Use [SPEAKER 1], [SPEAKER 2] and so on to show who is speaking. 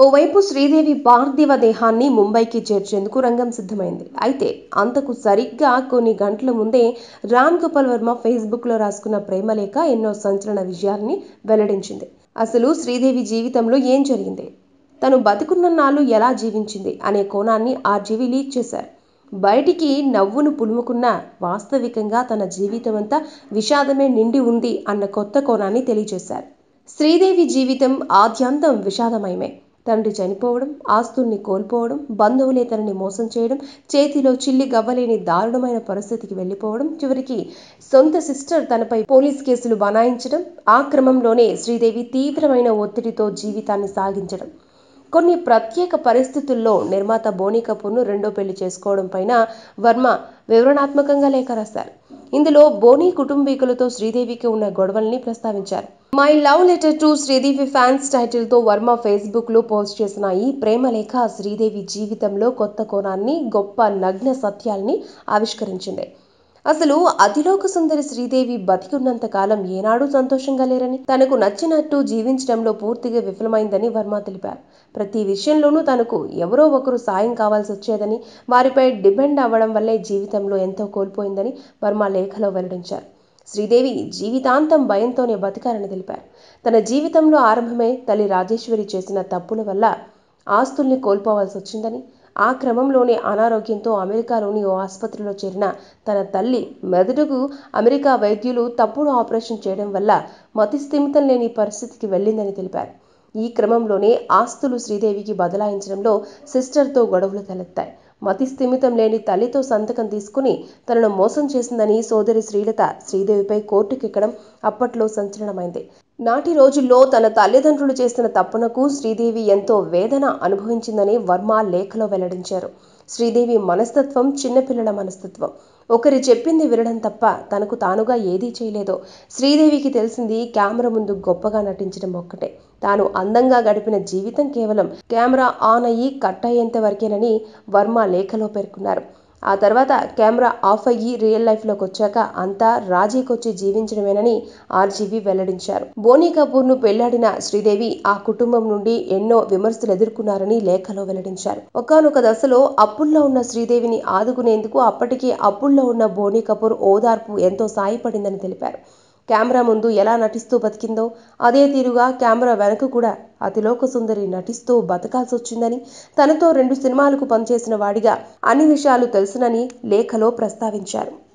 [SPEAKER 1] ఓవైపు శ్రీదేవి పార్థివ దేహాన్ని ముంబైకి చేర్చేందుకు రంగం సిద్ధమైంది అయితే అంతకు సరిగ్గా కొన్ని గంటల ముందే రామ్ గోపాల్ వర్మ ఫేస్బుక్లో రాసుకున్న ప్రేమలేఖ ఎన్నో సంచలన విజయాల్ని వెల్లడించింది అసలు శ్రీదేవి జీవితంలో ఏం జరిగింది తను బతికున్నన్నాళ్ళు ఎలా జీవించింది అనే కోణాన్ని ఆర్జీవి లీక్ చేశారు బయటికి నవ్వును పులుముకున్న వాస్తవికంగా తన జీవితమంతా విషాదమే నిండి ఉంది అన్న కొత్త కోణాన్ని తెలియజేశారు శ్రీదేవి జీవితం ఆద్యంతం విషాదమయమే తండ్రి చనిపోవడం ఆస్తుల్ని కోల్పోవడం బంధువులే తనని మోసం చేయడం చేతిలో చిల్లి గవ్వలేని దారుణమైన పరిస్థితికి వెళ్ళిపోవడం చివరికి సొంత సిస్టర్ తనపై పోలీస్ కేసులు బనాయించడం ఆ క్రమంలోనే శ్రీదేవి తీవ్రమైన ఒత్తిడితో జీవితాన్ని సాగించడం కొన్ని ప్రత్యేక పరిస్థితుల్లో నిర్మాత బోనీ కపూర్ను రెండో పెళ్లి చేసుకోవడం పైన వర్మ వివరణాత్మకంగా లేఖ రాశారు ఇందులో బోనీ కుటుంబీకులతో శ్రీదేవికి ఉన్న గొడవల్ని ప్రస్తావించారు my love letter to Sridevi fans టైటిల్తో వర్మ ఫేస్బుక్లో పోస్ట్ చేసిన ఈ ప్రేమ లేఖ శ్రీదేవి జీవితంలో కొత్త కోణాన్ని గొప్ప నగ్న సత్యాల్ని ఆవిష్కరించింది అసలు అతిలోక సుందరి శ్రీదేవి బతికున్నంత కాలం ఏనాడూ సంతోషంగా లేరని తనకు నచ్చినట్టు జీవించడంలో పూర్తిగా విఫలమైందని వర్మ తెలిపారు ప్రతి విషయంలోనూ తనకు ఎవరో ఒకరు సాయం కావాల్సి వచ్చేదని వారిపై డిపెండ్ అవ్వడం వల్లే జీవితంలో ఎంతో కోల్పోయిందని వర్మ లేఖలో వెల్లడించారు శ్రీదేవి జీవితాంతం భయంతోనే బతికారని తెలిపారు తన జీవితంలో ఆరంభమే తల్లి రాజేశ్వరి చేసిన తప్పుల వల్ల ఆస్తుల్ని కోల్పోవాల్సి వచ్చిందని ఆ క్రమంలోనే అనారోగ్యంతో అమెరికాలోని ఓ ఆసుపత్రిలో చేరిన తన తల్లి మెదడుకు అమెరికా వైద్యులు తప్పుడు ఆపరేషన్ చేయడం వల్ల మతి స్థిమితం లేని పరిస్థితికి వెళ్ళిందని తెలిపారు ఈ క్రమంలోనే ఆస్తులు శ్రీదేవికి బదలాయించడంలో సిస్టర్తో గొడవలు తలెత్తాయి మతి స్థిమితం లేని తల్లితో సంతకం తీసుకుని తనను మోసం చేసిందని సోదరి శ్రీలత శ్రీదేవిపై కోర్టుకెక్కడం అప్పట్లో సంచలనమైంది నాటి రోజుల్లో తన తల్లిదండ్రులు చేసిన తప్పునకు శ్రీదేవి ఎంతో వేదన అనుభవించిందని వర్మ లేఖలో వెల్లడించారు శ్రీదేవి మనస్తత్వం చిన్నపిల్లల మనస్తత్వం ఒకరి చెప్పింది వినడం తప్ప తనకు తానుగా ఏదీ చేయలేదో శ్రీదేవికి తెలిసింది కెమెరా ముందు గొప్పగా నటించడం ఒక్కటే తాను అందంగా గడిపిన జీవితం కేవలం కెమెరా ఆన్ అయ్యి కట్ అయ్యేంత వరకేనని వర్మ లేఖలో పేర్కొన్నారు ఆ తర్వాత కెమెరా ఆఫ్ అయ్యి రియల్ లైఫ్లోకి వచ్చాక అంతా రాజీకొచ్చి జీవించడమేనని ఆర్జీవి వెల్లడించారు బోనీ కపూర్ను పెళ్లాడిన శ్రీదేవి ఆ కుటుంబం నుండి ఎన్నో విమర్శలు ఎదుర్కొన్నారని లేఖలో వెల్లడించారు ఒకనొక దశలో అప్పుల్లో ఉన్న శ్రీదేవిని ఆదుకునేందుకు అప్పటికే అప్పుల్లో ఉన్న బోనీ కపూర్ ఓదార్పు ఎంతో సాయపడిందని తెలిపారు కెమెరా ముందు ఎలా నటిస్తూ బతికిందో అదే తీరుగా కెమెరా వెనక కూడా అతిలోక సుందరి నటిస్తూ బతకాల్సి వచ్చిందని తనతో రెండు సినిమాలకు పనిచేసిన వాడిగా అన్ని విషయాలు తెలుసునని లేఖలో ప్రస్తావించారు